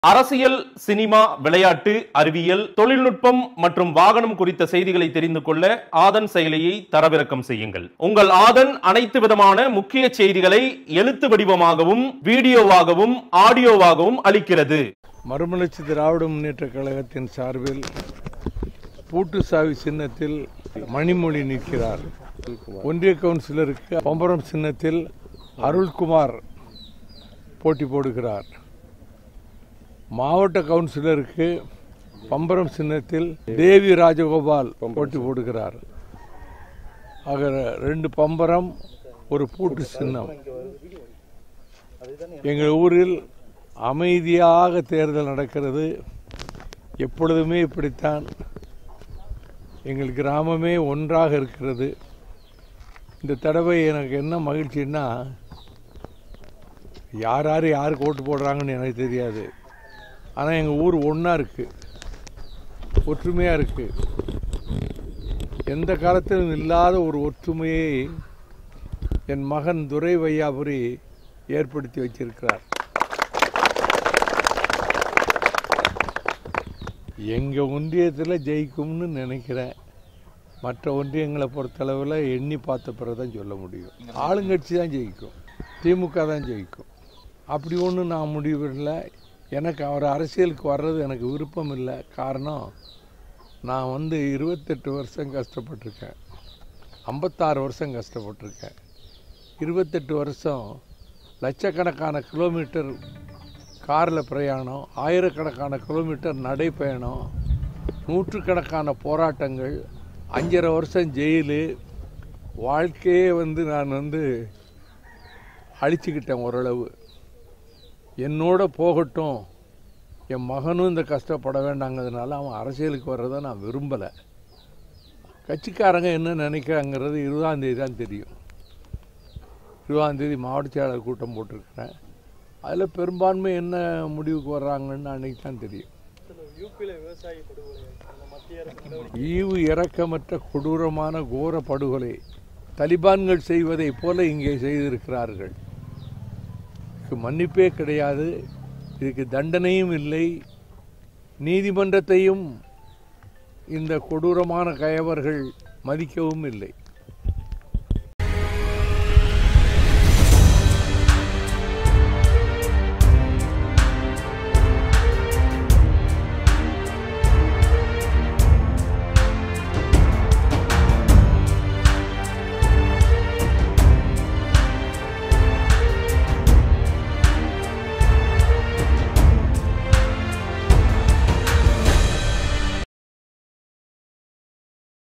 அரசியல் சினிமா விளையாட்டு அறிவியல் தொழில்நுட்பம் மற்றும் வாகனம் குறித்த செய்திகளை தெரிந்து கொள்ள ஆதன் செயலியை தரவிறக்கம் செய்யுங்கள் உங்கள் ஆதன் அனைத்து விதமான முக்கிய செய்திகளை எழுத்து வடிவமாகவும் வீடியோவாகவும் ஆடியோவாகவும் அளிக்கிறது மறுமலர்ச்சி திராவிட முன்னேற்ற கழகத்தின் சார்பில் பூட்டு சாவி சின்னத்தில் மணிமொழி நிற்கிறார் ஒன்றிய கவுன்சிலருக்கு பம்பரம் சின்னத்தில் அருள்குமார் போட்டி போடுகிறார் மாவட்ட கவுன்சிலருக்கு பம்பரம் சின்னத்தில் தேவி ராஜகோபால் போட்டி போடுகிறார் ஆக ரெண்டு பம்பரம் ஒரு பூட்டு சின்னம் எங்கள் ஊரில் அமைதியாக தேர்தல் நடக்கிறது எப்பொழுதுமே இப்படித்தான் எங்கள் கிராமமே ஒன்றாக இருக்கிறது இந்த தடவை எனக்கு என்ன மகிழ்ச்சின்னா யார் யார் யாருக்கு ஓட்டு போடுறாங்கன்னு எனக்கு தெரியாது ஆனால் எங்கள் ஊர் ஒன்றா இருக்குது ஒற்றுமையாக இருக்குது எந்த காலத்திலும் இல்லாத ஒரு ஒற்றுமையை என் மகன் துரை வையாபுரி ஏற்படுத்தி வச்சிருக்கிறார் எங்கள் ஒன்றியத்தில் ஜெயிக்கும்னு நினைக்கிறேன் மற்ற ஒன்றியங்களை பொறுத்தளவில் எண்ணி பார்த்த பிறகு தான் சொல்ல முடியும் ஆளுங்கட்சி தான் ஜெயிக்கும் திமுக தான் ஜெயிக்கும் அப்படி ஒன்றும் நான் முடிவில்லை எனக்கு அவர் அரசியலுக்கு வர்றது எனக்கு விருப்பம் இல்லை காரணம் நான் வந்து இருபத்தெட்டு வருஷம் கஷ்டப்பட்டிருக்கேன் ஐம்பத்தாறு வருஷம் கஷ்டப்பட்டிருக்கேன் இருபத்தெட்டு வருஷம் லட்சக்கணக்கான கிலோமீட்டர் காரில் பிரயாணம் ஆயிரக்கணக்கான கிலோமீட்டர் நடைப்பயணம் நூற்றுக்கணக்கான போராட்டங்கள் அஞ்சரை வருஷம் ஜெயிலு வாழ்க்கையே வந்து நான் வந்து அழிச்சுக்கிட்டேன் ஓரளவு என்னோட போகட்டும் என் மகனும் இந்த கஷ்டப்பட வேண்டாங்கிறதுனால அவன் அரசியலுக்கு வர்றதை நான் விரும்பலை கட்சிக்காரங்க என்ன நினைக்கிறாங்கிறது இருபதாம் தேதி தான் தெரியும் இருபதாம் தேதி மாவட்ட செயலாளர் கூட்டம் போட்டிருக்கிறேன் அதில் பெரும்பான்மை என்ன முடிவுக்கு வர்றாங்கன்னு அன்னைக்கு தான் தெரியும் யூபியில் விவசாயி படுகொலை அந்த மத்திய அரசு ஈவு இரக்கமற்ற கொடூரமான கோர படுகொலை தலிபான்கள் செய்வதைப் போல இங்கே செய்திருக்கிறார்கள் இதுக்கு மன்னிப்பே கிடையாது இதுக்கு தண்டனையும் இல்லை நீதிமன்றத்தையும் இந்த கொடூரமான கயவர்கள் மதிக்கவும் இல்லை